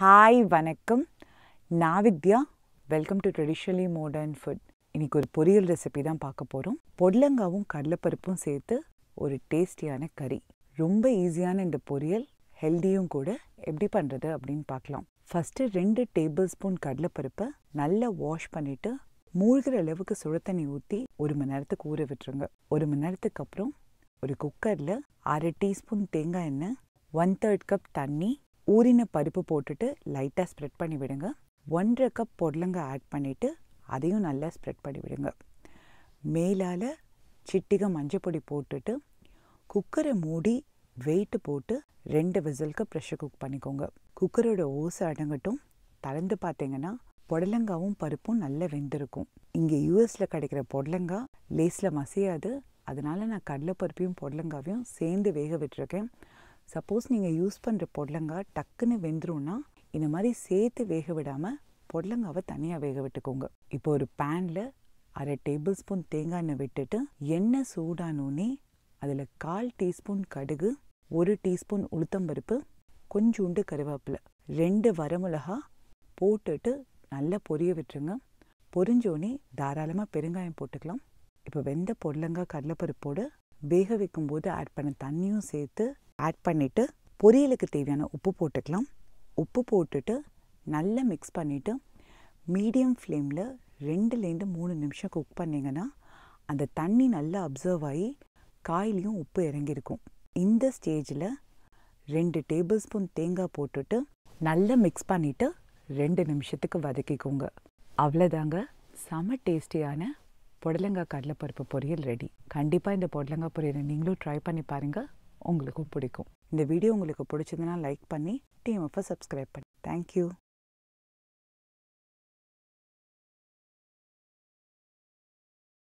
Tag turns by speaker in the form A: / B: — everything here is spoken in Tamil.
A: ஹாய் வணக்கம் நான் Vidya welcome to traditionally modern food இன்னைக்கு ஒரு பொரியல் ரெசிபி தான் பார்க்க போகிறோம் பொடலங்காவும் கடலைப்பருப்பும் சேர்த்து ஒரு டேஸ்டியான கறி ரொம்ப ஈஸியான இந்த பொரியல் ஹெல்தியும் கூட எப்படி பண்ணுறது அப்படின்னு பார்க்கலாம் ஃபஸ்ட்டு ரெண்டு டேபிள் ஸ்பூன் கடலைப்பருப்பை நல்லா வாஷ் பண்ணிவிட்டு மூழ்கிற அளவுக்கு சுடு தண்ணி ஊற்றி ஒரு மணி நேரத்துக்கு ஊற விட்டுருங்க ஒரு மணி நேரத்துக்கு அப்புறம் ஒரு குக்கரில் அரை டீஸ்பூன் தேங்காய் எண்ணெய் ஒன் தேர்ட் கப் தண்ணி ஊறின பருப்பு போட்டுட்டு லைட்டாக ஸ்ப்ரெட் பண்ணி விடுங்க ஒன்றரை கப் பொடலங்காய் ஆட் பண்ணிவிட்டு அதையும் நல்லா ஸ்ப்ரெட் பண்ணி விடுங்க மேலால் சிட்டிகை மஞ்சள் பொடி போட்டுட்டு குக்கரை மூடி வெயிட்டு போட்டு ரெண்டு விசிலுக்கு ப்ரெஷர் குக் பண்ணிக்கோங்க குக்கரோட ஓசை அடங்கட்டும் திறந்து பார்த்தீங்கன்னா புடலங்காவும் பருப்பும் நல்லா வெந்திருக்கும் இங்கே யூஎஸில் கிடைக்கிற புடலங்காய் லேஸில் மசியாது அதனால நான் கடலைப்பருப்பையும் புடலங்காவையும் சேர்ந்து வேக விட்டுருக்கேன் சப்போஸ் நீங்கள் யூஸ் பண்ணுற புடலங்காய் டக்குன்னு வெந்துரும்னா இந்த மாதிரி சேர்த்து வேக விடாமல் புடலங்காவை தனியாக வேக விட்டுக்கோங்க இப்போ ஒரு பேனில் அரை டேபிள் ஸ்பூன் தேங்காய் எண்ணெய் விட்டுட்டு எண்ணெய் சூடானோடனே அதில் கால் டீஸ்பூன் கடுகு ஒரு டீஸ்பூன் உளுத்தம்பருப்பு கொஞ்சோண்டு கருவேப்பிலை ரெண்டு வரமிளகா போட்டுட்டு நல்லா பொரிய விட்டுருங்க பொரிஞ்சோடனே தாராளமாக பெருங்காயம் போட்டுக்கலாம் இப்போ வெந்த பொடலங்காய் கடலைப்பருப்போடு வேக வைக்கும்போது ஆட் பண்ண தண்ணியும் சேர்த்து ஆட் பண்ணிவிட்டு பொரியலுக்கு தேவையான உப்பு போட்டுக்கலாம் உப்பு போட்டுட்டு நல்லா மிக்ஸ் பண்ணிவிட்டு மீடியம் ஃப்ளேமில் ரெண்டுலேருந்து மூணு நிமிஷம் குக் பண்ணிங்கன்னா அந்த தண்ணி நல்லா அப்சர்வ் ஆகி காயிலையும் உப்பு இறங்கியிருக்கும் இந்த ஸ்டேஜில் ரெண்டு டேபிள் ஸ்பூன் தேங்காய் போட்டுட்டு நல்லா மிக்ஸ் பண்ணிவிட்டு ரெண்டு நிமிஷத்துக்கு வதக்கிக்கோங்க அவ்வளோதாங்க செம டேஸ்டியான புடலங்காய் கடலைப்பருப்பு பொரியல் ரெடி கண்டிப்பாக இந்த புடலங்காய் பொரியலை நீங்களும் ட்ரை பண்ணி பாருங்கள் உங்களுக்கும் பிடிக்கும் இந்த வீடியோ உங்களுக்கு பிடிச்சதுன்னா லைக் பண்ணி டிஎம்எஃப்பை சப்ஸ்கிரைப் பண்ணி தேங்க்யூ